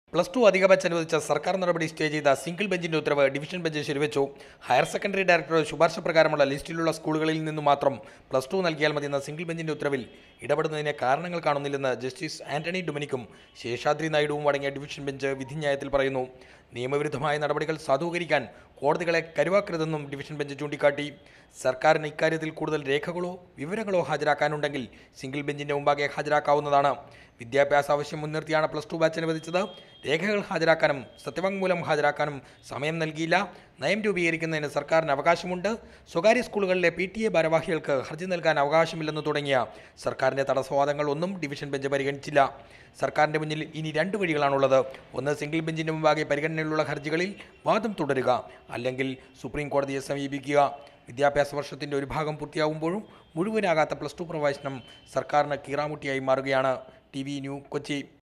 plus two അധിക batch അനുവദിച്ച സർക്കാർ നടപടി സ്റ്റേ ചെയ്ത സിംഗിൾ ബെഞ്ചിന്റെ ഉത്തരവ് ഡിവിഷൻ ബെഞ്ച് ശരിവെച്ചു ഹയർ സെക്കൻഡറി ഡയറക്ടറുടെ ശുപാർശ പ്രകാരമുള്ള ലിസ്റ്റിലുള്ള സ്കൂളുകളിൽ നിന്നു മാത്രം പ്ലസ് ടു നൽകിയാൽ മതിയെന്ന സിംഗിൾ ബെഞ്ചിന്റെ ഉത്തരവിൽ ഇടപെടുന്നതിന് കാരണങ്ങൾ കാണുന്നില്ലെന്ന് ജസ്റ്റിസ് ആന്റണി ഡൊമിനിക്കും ശേഷാദ്രി നായിഡുവും അടങ്ങിയ ഡിവിഷൻ ബെഞ്ച് വിധിന്യായത്തിൽ പറയുന്നു നിയമവിരുദ്ധമായ നടപടികൾ സാധൂകരിക്കാൻ കോടതികളെ കരുവാക്കരുതെന്നും ഡിവിഷൻ ബെഞ്ച് ചൂണ്ടിക്കാട്ടി സർക്കാരിന് ഇക്കാര്യത്തിൽ കൂടുതൽ രേഖകളോ വിവരങ്ങളോ ഹാജരാക്കാനുണ്ടെങ്കിൽ സിംഗിൾ ബെഞ്ചിന്റെ മുമ്പാകെ ഹാജരാക്കാവുന്നതാണ് വിദ്യാഭ്യാസ ആവശ്യം മുൻനിർത്തിയാണ് പ്ലസ് ടു ബാച്ച് അനുവദിച്ചത് രേഖകൾ ഹാജരാക്കാനും സത്യവാങ്മൂലം ഹാജരാക്കാനും സമയം നൽകിയില്ല നയം രൂപീകരിക്കുന്നതിന് സർക്കാരിന് അവകാശമുണ്ട് സ്വകാര്യ സ്കൂളുകളിലെ പി ടി എ ഭാരവാഹികൾക്ക് ഹർജി നൽകാൻ അവകാശമില്ലെന്ന് തുടങ്ങിയ സർക്കാരിന്റെ തടസ്സവാദങ്ങൾ ഒന്നും ഡിവിഷൻ ബെഞ്ച് പരിഗണിച്ചില്ല സർക്കാരിന്റെ മുന്നിൽ ഇനി രണ്ട് വഴികളാണുള്ളത് ഒന്ന് സിംഗിൾ ബെഞ്ചിന്റെ മുമ്പാകെ പരിഗണനയിലുള്ള ഹർജികളിൽ വാദം തുടരുക അല്ലെങ്കിൽ സുപ്രീം കോടതിയെ സമീപിക്കുക വിദ്യാഭ്യാസ വർഷത്തിന്റെ ഒരു ഭാഗം പൂർത്തിയാകുമ്പോഴും മുഴുവനാകാത്ത പ്ലസ് ടു പ്രവേശനം സർക്കാരിന് കീറാമുട്ടിയായി മാറുകയാണ് ടി വി ന്യൂ കൊച്ചി